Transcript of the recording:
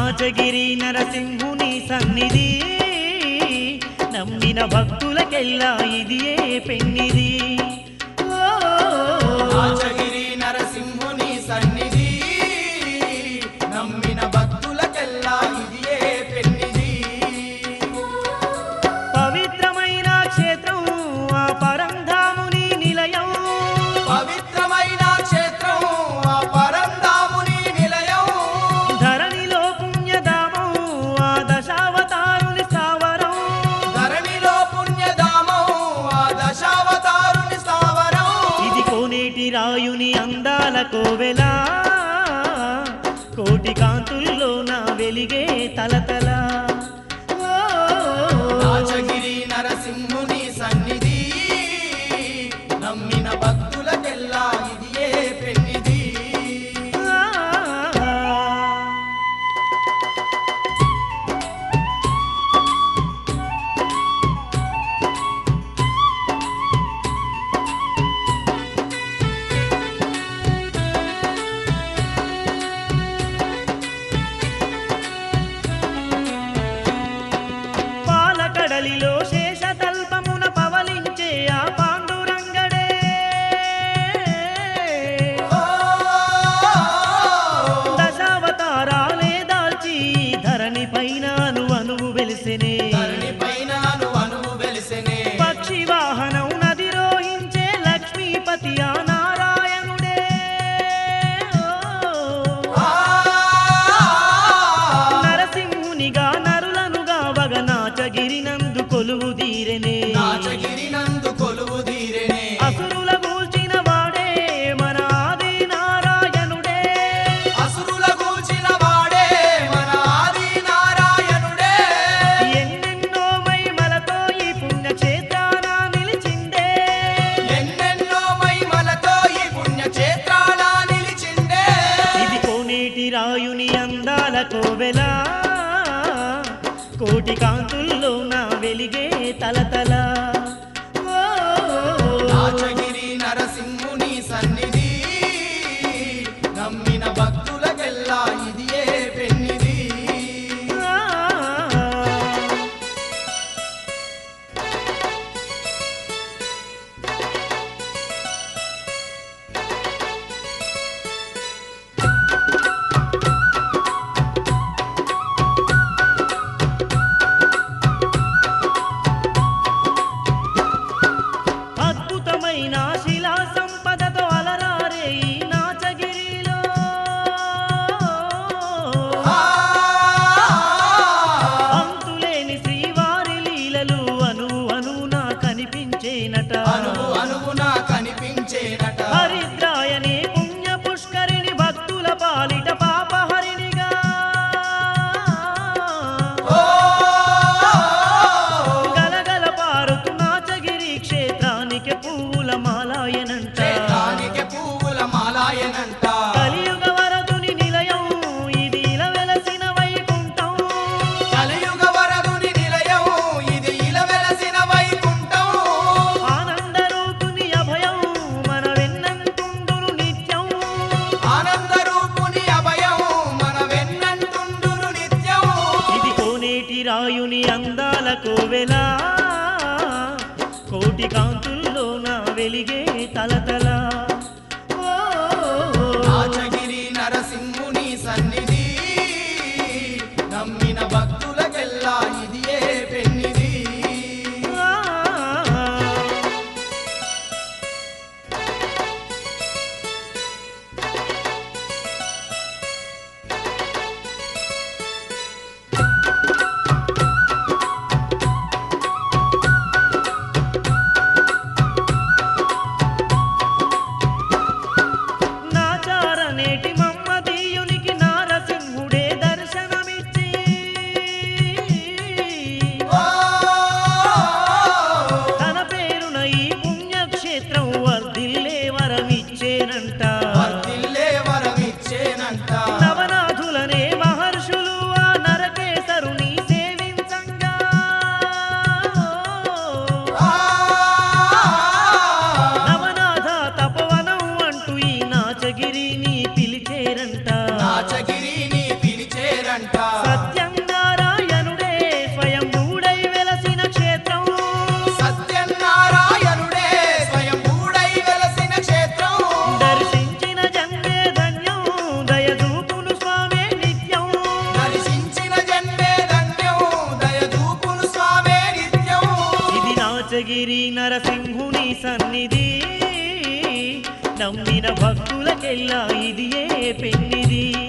నాచగిరి నరసింహుని సన్నిధి నమ్మిన భక్తులకెల్లా ఇది ఏ పెన్నిది ఓ, రాజగిరి నరసింహుని సన్నిధి నమ్మిన భక్తులకెల్లా ఇది ఏ పెన్నిది పవిత్రమైన క్షేత్రం ఆ పరంధాముని నిలయం పవిత్రమైన క్షేత్రం ఆ పరంధాముని నిలయం ధరణిలో పుణ్యధామం ఆ దశావతారుని స్థావరం ధరణిలో పుణ్యధామం ఆ దశావతారుని స్థావరం ఇది కోనేటి రాయుని అందాల కోవెలా కోటి కాంతుల్లో నా వెలిగే తలతల ఓ, రాజగిరి నరసింహుని సన్నిధి నమ్మిన భక్తులకెల్లా ఇది ఏ పెన్నిది ఆ. పాలకడలిలో శేషతల్పమున పవలించే ఆ పాండురంగడే దశావతారాలే దాల్చి ధరణి పైన అనువు వెలిసెనే ధరణి పైన అనువు వెలిసెనే పక్షి వాహనం నది రోహించే లక్ష్మీపతి ఆ నారాయణుడే ఓ. నరసింహునిగా నరులనుగా వగనాచగిరి నందు కొలువు తీరెనే నాచగిరి నందు కొలువు తీరెనే అసురుల గూల్చిన వాడే మన ఆది నారాయణుడే అసురుల గూల్చిన వాడే మన ఆది నారాయణుడే ఎన్నెన్నో మైమలతో ఈ పుణ్యక్షేత్రాన నిలిచిందే ఎన్నెన్నో మహిమలతో ఈ పుణ్యక్షేత్రాన నిలిచిందే ఇది కోనేటి రాయుని అందాల కోవెలా కోటి కాంతుల్లో నా వెలిగే తలతల ఓ, రాజగిరి నరసింహుని సన్నిధి నమ్మిన భక్తులకెల్లా ఇది ఏ పెన్నిది ఆ. అద్భుతమైన శిలా సంపదతో అలరారే ఈ నాచగిరిలో అంతులేని శ్రీవారి లీలలు అను అనునా కనిపించేనట అనువు అనువున కనిపించేనట హరిద్రాయని పుణ్య పుష్కరిణి భక్తుల పాలిట పాపహరిణిగా ఓ గలగల పారుతు నాచగిరి క్షేత్రానికి పువ్వుల మాలాయనంట క్షేత్రానికి పువ్వుల మాలాయనంట కలియుగ వరదుని నిలయం ఇది ఇల వెలసిన వైకుంఠం కలియుగ వరదుని నిలయం ఇది ఇల వెలసిన వైకుంఠం ఆనందరూపుని అభయం మన వెన్నంటుండును నిత్యం ఆనంద రూపుని అభయం మన వెన్నంటుండును నిత్యం ఇది కోనేటి రాయుని అందాల కోవెలా కోటి కాంతుల్లో నా వెలిగే తలతల ఓ, రాజగిరి నరసింహుని సన్నిధి నమ్మిన భక్తులకెల్లా ఇది ఏ పెన్నిది ఆ. నాచార నేటి మమ్మదీయునికి నారసింహుడే దర్శనమిచ్చి ఓ తన పేరున ఈ పుణ్యక్షేత్రం వర్ధిల్లే వరమిచ్చేనంట వర్ధిల్లే వరమిచ్చేనంట నవనాథులనే మహర్షులు ఆ నరకేసరుని సేవించంగా ఆ నవనాథ తపవనం అంటూ ఈ నాచగిరిని పిలిచేరంట నాచగిరిని పిలిచేరంట నమ్మిన భక్తులకెల్లా ఇది ఏ పెన్నిది